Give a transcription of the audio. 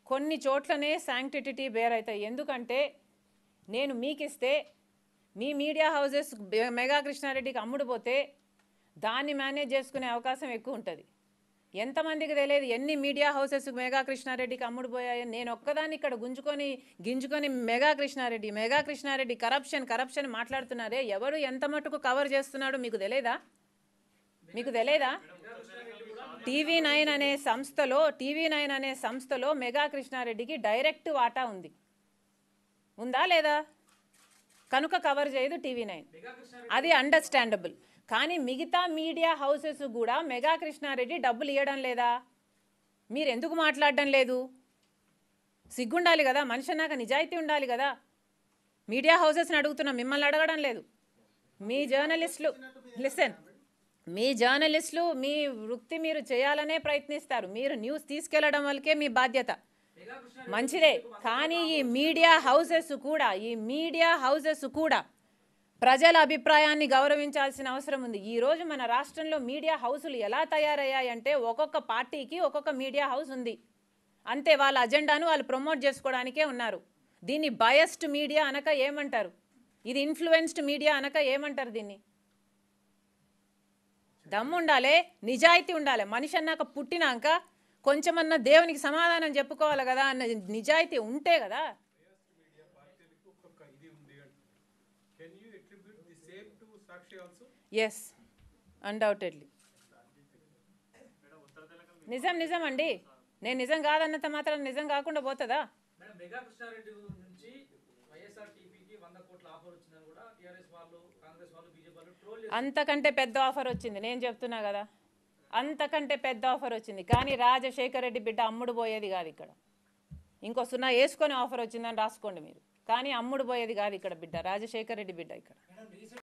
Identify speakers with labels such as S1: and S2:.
S1: కొన్ని చోట్లనే sanctity bear అవుతాయి ఎందుకంటే నేను మీకు ఇస్తే మీ మీడియా హౌసెస్ బె- మెగా కృష్ణారెడ్డికి అమ్ముడు పోతే దాన్ని మేనేజ్ చేసుకునే అవకాశం ఎక్కువ ఉంటుంది ఎంతమందికి తెలియదు ఎన్ని మీడియా హౌసెస్ మెగా కృష్ణారెడ్డికి అమ్ముడు పోయాయో నేను ఒక్కదాన్ని ఇక్కడ గుంజుకొని గింజుకొని మెగా కృష్ణారెడ్డి మెగా కృష్ణారెడ్డి కరప్షన్ కరప్షన్ మాట్లాడుతున్నారే ఎవడు ఎంత మటుకు కవర్ చేస్తున్నాడో మీకు తెలియదా మీకు తెలియదా టీవీ నైన్ అనే సంస్థలో టీవీ నైన్ అనే సంస్థలో మెగా కృష్ణారెడ్డికి డైరెక్ట్ వాటా ఉంది ఉందా లేదా కనుక కవర్ చేయదు టీవీ నైన్ అది అండర్స్టాండబుల్ కానీ మిగతా మీడియా హౌసెస్ కూడా మెగా కృష్ణారెడ్డి డబ్బులు ఇవ్వడం లేదా మీరు ఎందుకు మాట్లాడడం లేదు సిగ్గుండాలి కదా మనిషి అన్నాక నిజాయితీ ఉండాలి కదా మీడియా హౌసెస్ని అడుగుతున్నా మిమ్మల్ని అడగడం లేదు మీ జర్నలిస్టులు లిసన్ మీ జర్నలిస్టులు మీ వృత్తి మీరు చేయాలనే ప్రయత్నిస్తారు మీరు న్యూస్ తీసుకెళ్లడం వల్లకే మీ బాధ్యత మంచిదే కానీ ఈ మీడియా హౌసెస్ కూడా ఈ మీడియా హౌసెస్ కూడా ప్రజల అభిప్రాయాన్ని గౌరవించాల్సిన అవసరం ఉంది ఈ రోజు మన రాష్ట్రంలో మీడియా హౌసులు ఎలా తయారయ్యాయంటే ఒక్కొక్క పార్టీకి ఒక్కొక్క మీడియా హౌస్ ఉంది అంతే వాళ్ళ అజెండాను వాళ్ళు ప్రమోట్ చేసుకోవడానికే ఉన్నారు దీన్ని బయస్డ్ మీడియా అనక ఏమంటారు ఇది ఇన్ఫ్లుయెన్స్డ్ మీడియా అనక ఏమంటారు దీన్ని దమ్ము ఉండాలి నిజాయితీ ఉండాలి మనిషి అన్నాక పుట్టినాక కొంచెమన్నా దేవునికి సమాధానం చెప్పుకోవాలి కదా అన్న నిజాయితీ ఉంటే కదా
S2: ఒక్కొక్క ఇది ఉంది can you attribute the same to Sakshi also
S1: yes undoubtedly నిజం నిజం అండి నేను నిజం కాదన్నంత మాత్రం నిజం కాకుండా పోతుందా
S3: మేడం మెగా కృష్ణారెడ్డి నుంచి వైఎస్ఆర్ టీపీకి వంద కోట్ల ఆఫర్ వచ్చిందని కూడా టీఆర్ఎస్ వాళ్ళు కాంగ్రెస్ వాళ్ళు బీజేపీ వాళ్ళు ట్రోల్
S1: అంతకంటే పెద్ద ఆఫర్ వచ్చింది నేను చెప్తున్నా కదా అంతకంటే పెద్ద ఆఫర్ వచ్చింది కానీ రాజశేఖర్ రెడ్డి బిడ్డ అమ్ముడు పోయేది కాదు ఇక్కడ ఇంకో సున్నా వేసుకొని ఆఫర్ వచ్చిందని రాసుకోండి మీరు కానీ అమ్ముడు పోయేది కాదు ఇక్కడ బిడ్డ రాజశేఖర్ రెడ్డి బిడ్డ ఇక్కడ